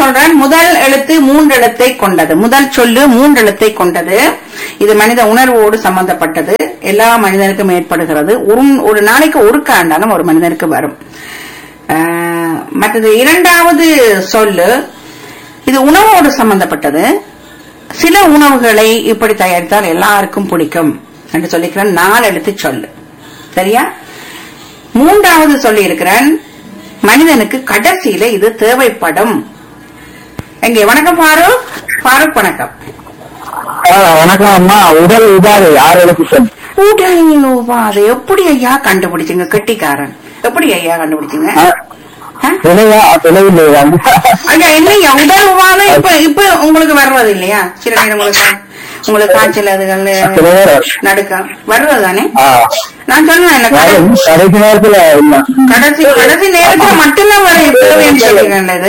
சொல்றேன் முதல் எழுத்து மூன்று எழுத்தை கொண்டது முதல் சொல்லு மூன்று எழுத்தை கொண்டது இது மனித உணர்வோடு சம்பந்தப்பட்டது எல்லா மனிதனுக்கும் ஏற்படுகிறது ஒரு ஒரு நாளைக்கு ஒரு காண்டாலும் ஒரு மனிதனுக்கு வரும் ஆஹ், மற்றது இரண்டாவது சொல்லு இது உணவோடு சம்பந்தப்பட்டது சில உணவுகளை இப்படி தயாரித்தால் எல்லாருக்கும் பிடிக்கும் என்று சொல்லிக்கிறேன் நாலு எழுத்து சொல்லு சரியா மூன்றாவது சொல்லி இருக்கிறேன் மனிதனுக்கு கடைசியில இது தேவைப்படும் எங்கே வணக்கம் ஃபாரூக் ஃபாரூக் வணக்கம் வணக்கம் அம்மா உடல் உபாதை ஆறு எழுத்து உடல் உபாதை எப்படி ஐயா கண்டுபிடிச்சீங்க கெட்டிக்காரன் எப்படி ஐயா கண்டுபிடிச்சீங்க ஆ? பிழையா பிழையில்லையா ஐயா என்னையா உடல் உபாதை இப்ப இப்ப உங்களுக்கு வர்றது இல்லையா சில நேரம் உங்களுக்கு உங்களுக்கு காய்ச்சல் அதுகள் பிழையா நடுக்கம் வர்றது தானே ஆ நான் சொன்னேன் இல்ல, கடை- வரும். கடைசி நேரத்துல இல்ல கடைசி கடைசி நேரத்துல மட்டும்தான் வரும் தேவைன்னு சொல்லிருக்கேன் இது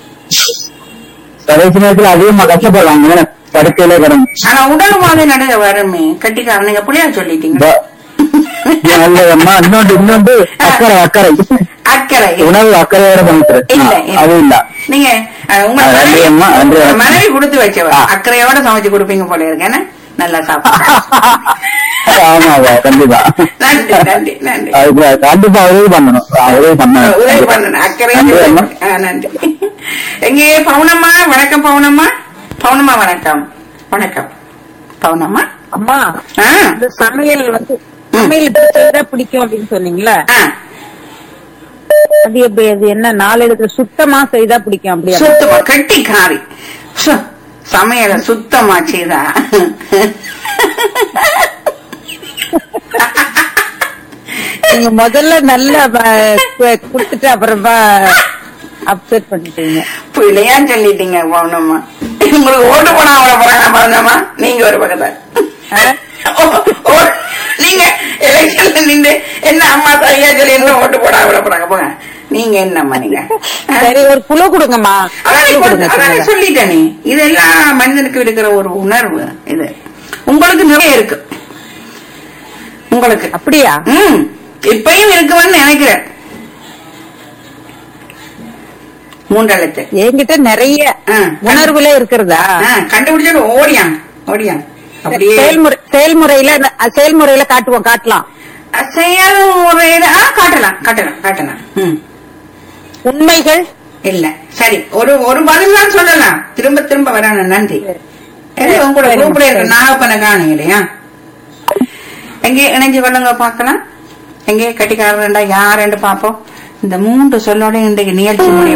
கடைசி நேரத்துல அதிகமா கஷ்டப்படுறாங்க படுக்கையிலே கிடந்து ஆனா உடல் உபாதை நடுக வருமே கட்டிக்காரன் நீங்க புள்ளியா சொல்லிட்டீங்க நல்லதம்மா இன்னொன்று இன்னொன்று அக்கறை அக்கறை அக்கறை உணவு அக்கறையோட பண்ணிட்டு இல்ல அது இல்ல நீங்க அஹ், உங்க ஆ, நன்றி மனைவி- அம்மா, நன்றி. உங்க மனைவி கொடுத்து வச்சவ ஆ. அக்கறையோட சமைச்சு கொடுப்பீங்க போல இருக்கேன்னு நல்லா சாப்பிடு ஆமாவா கண்டிப்பா நன்றி நன்றி நன்றி அதுக்கு கண்டிப்பா உதவி பண்ணணும் ஆ, உதவி பண்ணணும் உதவி பண்ணணும் அக்கறையா நன்றி அம்மா. ஆ, நன்றி எங்கே பவுனம்மா வணக்கம் பவுனம்மா பவுனம்மா வணக்கம் வணக்கம் பவுனம்மா அம்மா ஆ இந்த சமையல் வந்து சமையல் இப்படி செய்தா பிடிக்கும் அப்படின்னு சொன்னீங்களா ஆ அது எப்படி அது என்ன நாலு இடத்துல சுத்தமா செய்தா பிடிக்கும் அப்படியா சுத்தமா கட்டி காரி சு, சமையல சுத்தமா செய்தா நீங்க முதல்ல நல்ல குடுத்துட்டு அப்புறமா அப்செட் பண்ணிட்டீங்க பிள்ளையா சொல்லிட்டீங்க பவுனம்மா உங்களுக்கு ஓட்டு போனா அவ்வளவு போறாங்க பவுனம்மா நீங்க ஒரு பக்கத்தார் ஓ- ஓ- நீங்க எலெக்ஷன்ல நின்று என்ன அம்மா சரியா சொல்லி என்ன ஓட்டு போட அவ்வளவு போறாங்க போங்க நீங்க என்னம்மா நீங்க ஆ? சரி ஒரு குழு கொடுங்கம்மா அதானே குழு கொண்டு- கொடுங்க அதானே சின்னதா. சொல்லிட்டேனே இதெல்லாம் மனிதனுக்கு இருக்கிற ஒரு உணர்வு இது உங்களுக்கு நிறைய இருக்கு உங்களுக்கு அப்படியா ம் இப்பயும் இருக்குன்னு நினைக்கிறேன் மூன்றெழுத்து என்கிட்ட நிறைய ஆ. உணர்வுல இருக்கிறதா ஆ, கண்டுபிடிச்சிட்டு ஓடியான் ஓடியான் அப்படியே செயல்முறை செயல்முறையில அஹ், செயல்முறையில காட்டுவோம் காட்டலாம் செயல் முறையில ஆ காட்டலாம் காட்டலாம் காட்டலாம் ம் உண்மைகள் இல்ல சரி ஒரு ஒரு பதில் தான் சொல்லலாம் திரும்ப திரும்ப வரணும் நன்றி ஏதோ உங்களோட சரி, குரூப்ல இருக்க சரி. நாகப்பன காணும் இல்லையா எங்கே இணைஞ்சு கொள்ளுங்க பார்க்கலாம் எங்கே கட்டிக்காரண்டா யாருன்னு பாப்போம் இந்த மூன்று சொல்லோட இன்றைக்கு நிகழ்ச்சி முடியும்